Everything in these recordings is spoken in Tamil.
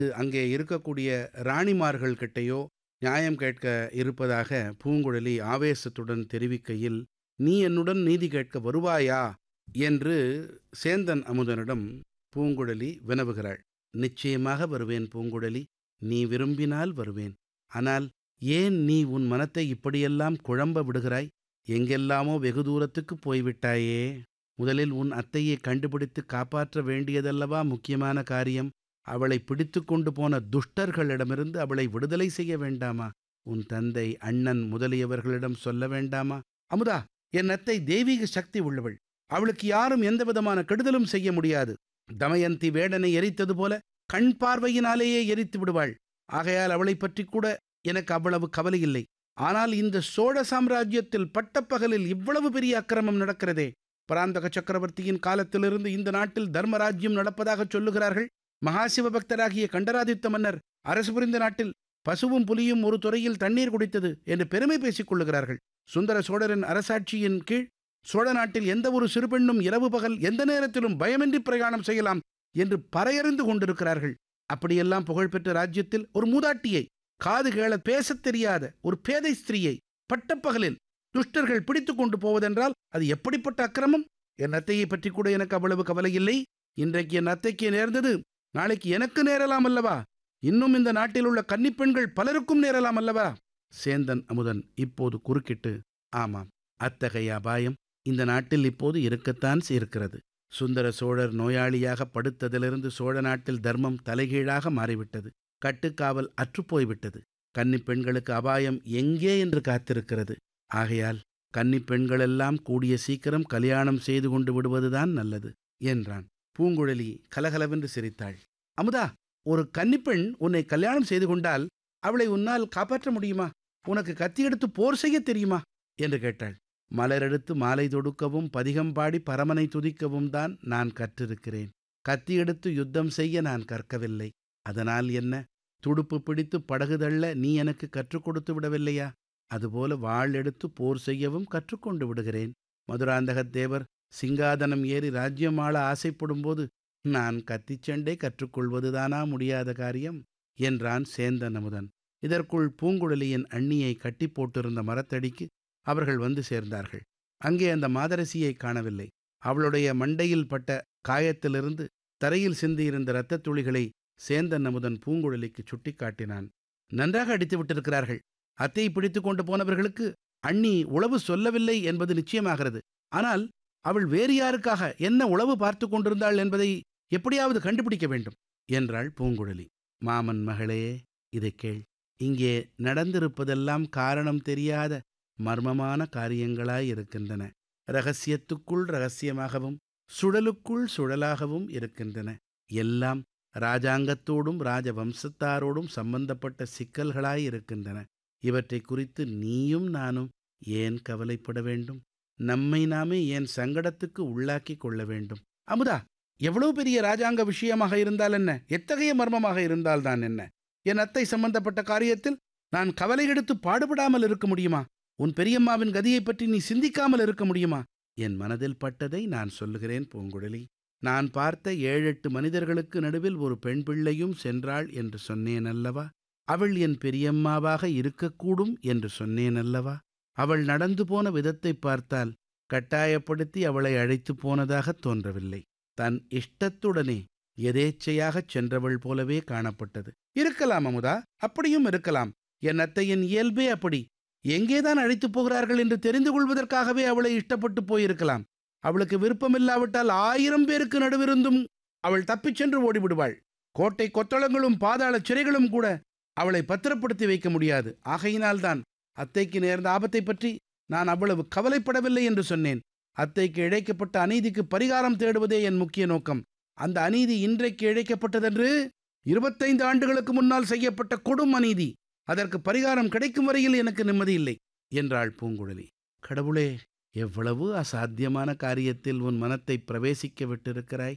அங்கே இருக்கக்கூடிய ராணிமார்கள் கிட்டேயோ நியாயம் கேட்க இருப்பதாக பூங்குழலி ஆவேசத்துடன் தெரிவிக்கையில் நீ என்னுடன் நீதி கேட்க வருவாயா என்று சேந்தன் அமுதனிடம் பூங்குழலி வினவுகிறாள் நிச்சயமாக வருவேன் பூங்குழலி நீ விரும்பினால் வருவேன் ஆனால் ஏன் நீ உன் மனத்தை இப்படியெல்லாம் குழம்ப விடுகிறாய் எங்கெல்லாமோ வெகு தூரத்துக்கு போய்விட்டாயே முதலில் உன் அத்தையை கண்டுபிடித்து காப்பாற்ற வேண்டியதல்லவா முக்கியமான காரியம் அவளை பிடித்து கொண்டு போன துஷ்டர்களிடமிருந்து அவளை விடுதலை செய்ய வேண்டாமா உன் தந்தை அண்ணன் முதலியவர்களிடம் சொல்ல வேண்டாமா அமுதா என் அத்தை தெய்வீக சக்தி உள்ளவள் அவளுக்கு யாரும் எந்த விதமான கெடுதலும் செய்ய முடியாது தமயந்தி வேடனை எரித்தது போல கண் பார்வையினாலேயே எரித்து விடுவாள் ஆகையால் அவளைப் பற்றி கூட எனக்கு அவ்வளவு கவலை இல்லை ஆனால் இந்த சோழ சாம்ராஜ்யத்தில் பட்டப்பகலில் இவ்வளவு பெரிய அக்கிரமம் நடக்கிறதே பராந்தக சக்கரவர்த்தியின் காலத்திலிருந்து இந்த நாட்டில் தர்மராஜ்யம் நடப்பதாகச் சொல்லுகிறார்கள் மகாசிவ பக்தராகிய கண்டராதித்த மன்னர் அரசு புரிந்த நாட்டில் பசுவும் புலியும் ஒரு துறையில் தண்ணீர் குடித்தது என்று பெருமை பேசிக் கொள்ளுகிறார்கள் சுந்தர சோழரின் அரசாட்சியின் கீழ் சோழ நாட்டில் எந்த ஒரு சிறுபெண்ணும் இரவு பகல் எந்த நேரத்திலும் பயமின்றி பிரயாணம் செய்யலாம் என்று பறையறிந்து கொண்டிருக்கிறார்கள் அப்படியெல்லாம் புகழ்பெற்ற ராஜ்யத்தில் ஒரு மூதாட்டியை காது கேள பேசத் தெரியாத ஒரு பேதை ஸ்திரீயை பட்டப்பகலில் துஷ்டர்கள் பிடித்து கொண்டு போவதென்றால் அது எப்படிப்பட்ட அக்கிரமம் என் அத்தையை பற்றி கூட எனக்கு அவ்வளவு கவலை இல்லை இன்றைக்கு என் அத்தைக்கு நேர்ந்தது நாளைக்கு எனக்கு நேரலாம் அல்லவா இன்னும் இந்த நாட்டில் உள்ள கன்னிப்பெண்கள் பலருக்கும் நேரலாம் அல்லவா சேந்தன் அமுதன் இப்போது குறுக்கிட்டு ஆமாம் அத்தகைய அபாயம் இந்த நாட்டில் இப்போது இருக்கத்தான் இருக்கிறது சுந்தர சோழர் நோயாளியாக படுத்ததிலிருந்து சோழ நாட்டில் தர்மம் தலைகீழாக மாறிவிட்டது கட்டுக்காவல் அற்றுப்போய்விட்டது கன்னிப் பெண்களுக்கு அபாயம் எங்கே என்று காத்திருக்கிறது ஆகையால் கன்னிப் பெண்களெல்லாம் கூடிய சீக்கிரம் கல்யாணம் செய்து கொண்டு விடுவதுதான் நல்லது என்றான் பூங்குழலி கலகலவென்று சிரித்தாள் அமுதா ஒரு கன்னிப்பெண் உன்னை கல்யாணம் செய்து கொண்டால் அவளை உன்னால் காப்பாற்ற முடியுமா உனக்கு கத்தி எடுத்து போர் செய்ய தெரியுமா என்று கேட்டாள் மலரெடுத்து மாலை தொடுக்கவும் பதிகம் பாடி பரமனை துதிக்கவும் தான் நான் கற்றிருக்கிறேன் கத்தி எடுத்து யுத்தம் செய்ய நான் கற்கவில்லை அதனால் என்ன துடுப்பு பிடித்து படகு தள்ள நீ எனக்கு கற்றுக் கொடுத்து விடவில்லையா அதுபோல வாள் எடுத்து போர் செய்யவும் கற்றுக்கொண்டு விடுகிறேன் மதுராந்தகத் தேவர் சிங்காதனம் ஏறி ராஜ்யம் ஆள ஆசைப்படும்போது நான் கத்திச்சண்டை கற்றுக்கொள்வதுதானா முடியாத காரியம் என்றான் சேந்தன் அமுதன் இதற்குள் பூங்குழலியின் அண்ணியை கட்டி போட்டிருந்த மரத்தடிக்கு அவர்கள் வந்து சேர்ந்தார்கள் அங்கே அந்த மாதரசியை காணவில்லை அவளுடைய மண்டையில் பட்ட காயத்திலிருந்து தரையில் சிந்தியிருந்த இரத்தத் துளிகளை சேந்தன் அமுதன் பூங்குழலிக்கு சுட்டிக்காட்டினான் நன்றாக அடித்து விட்டிருக்கிறார்கள் அத்தை பிடித்து கொண்டு போனவர்களுக்கு அண்ணி உளவு சொல்லவில்லை என்பது நிச்சயமாகிறது ஆனால் அவள் வேறு யாருக்காக என்ன உளவு பார்த்து கொண்டிருந்தாள் என்பதை எப்படியாவது கண்டுபிடிக்க வேண்டும் என்றாள் பூங்குழலி மாமன் மகளே இதை கேள் இங்கே நடந்திருப்பதெல்லாம் காரணம் தெரியாத மர்மமான காரியங்களாயிருக்கின்றன ரகசியத்துக்குள் ரகசியமாகவும் சுழலுக்குள் சுழலாகவும் இருக்கின்றன எல்லாம் ராஜாங்கத்தோடும் ராஜவம்சத்தாரோடும் சம்பந்தப்பட்ட சிக்கல்களாயிருக்கின்றன இவற்றை குறித்து நீயும் நானும் ஏன் கவலைப்பட வேண்டும் நம்மை நாமே ஏன் சங்கடத்துக்கு உள்ளாக்கி கொள்ள வேண்டும் அமுதா எவ்வளவு பெரிய ராஜாங்க விஷயமாக இருந்தால் என்ன எத்தகைய மர்மமாக இருந்தால்தான் என்ன என் அத்தை சம்பந்தப்பட்ட காரியத்தில் நான் கவலை எடுத்து பாடுபடாமல் இருக்க முடியுமா உன் பெரியம்மாவின் கதியை பற்றி நீ சிந்திக்காமல் இருக்க முடியுமா என் மனதில் பட்டதை நான் சொல்லுகிறேன் பூங்குழலி நான் பார்த்த ஏழெட்டு மனிதர்களுக்கு நடுவில் ஒரு பெண் பிள்ளையும் சென்றாள் என்று சொன்னேன் அல்லவா அவள் என் பெரியம்மாவாக இருக்கக்கூடும் என்று சொன்னேன் அல்லவா அவள் நடந்து போன விதத்தை பார்த்தால் கட்டாயப்படுத்தி அவளை அழைத்து போனதாகத் தோன்றவில்லை தன் இஷ்டத்துடனே எதேச்சையாகச் சென்றவள் போலவே காணப்பட்டது இருக்கலாம் அமுதா அப்படியும் இருக்கலாம் என் அத்தையின் இயல்பே அப்படி எங்கேதான் அழைத்துப் போகிறார்கள் என்று தெரிந்து கொள்வதற்காகவே அவளை இஷ்டப்பட்டு போயிருக்கலாம் அவளுக்கு விருப்பமில்லாவிட்டால் ஆயிரம் பேருக்கு நடுவிருந்தும் அவள் தப்பிச் சென்று ஓடிவிடுவாள் கோட்டை கொத்தளங்களும் பாதாள சிறைகளும் கூட அவளை பத்திரப்படுத்தி வைக்க முடியாது ஆகையினால்தான் அத்தைக்கு நேர்ந்த ஆபத்தை பற்றி நான் அவ்வளவு கவலைப்படவில்லை என்று சொன்னேன் அத்தைக்கு இழைக்கப்பட்ட அநீதிக்கு பரிகாரம் தேடுவதே என் முக்கிய நோக்கம் அந்த அநீதி இன்றைக்கு இழைக்கப்பட்டதென்று இருபத்தைந்து ஆண்டுகளுக்கு முன்னால் செய்யப்பட்ட கொடும் அநீதி அதற்கு பரிகாரம் கிடைக்கும் வரையில் எனக்கு நிம்மதி இல்லை என்றாள் பூங்குழலி கடவுளே எவ்வளவு அசாத்தியமான காரியத்தில் உன் மனத்தை பிரவேசிக்க விட்டிருக்கிறாய்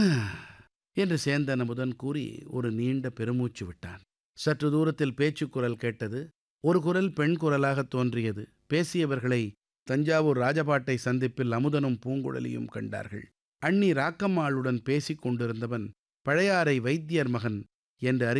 என்று சேந்தன் அமுதன் கூறி ஒரு நீண்ட பெருமூச்சு விட்டான் சற்று தூரத்தில் பேச்சுக்குரல் கேட்டது ஒரு குரல் பெண் குரலாக தோன்றியது பேசியவர்களை தஞ்சாவூர் ராஜபாட்டை சந்திப்பில் அமுதனும் பூங்குழலியும் கண்டார்கள் அண்ணி ராக்கம்மாளுடன் பேசிக் கொண்டிருந்தவன் பழையாறை வைத்தியர் மகன் என்று அறி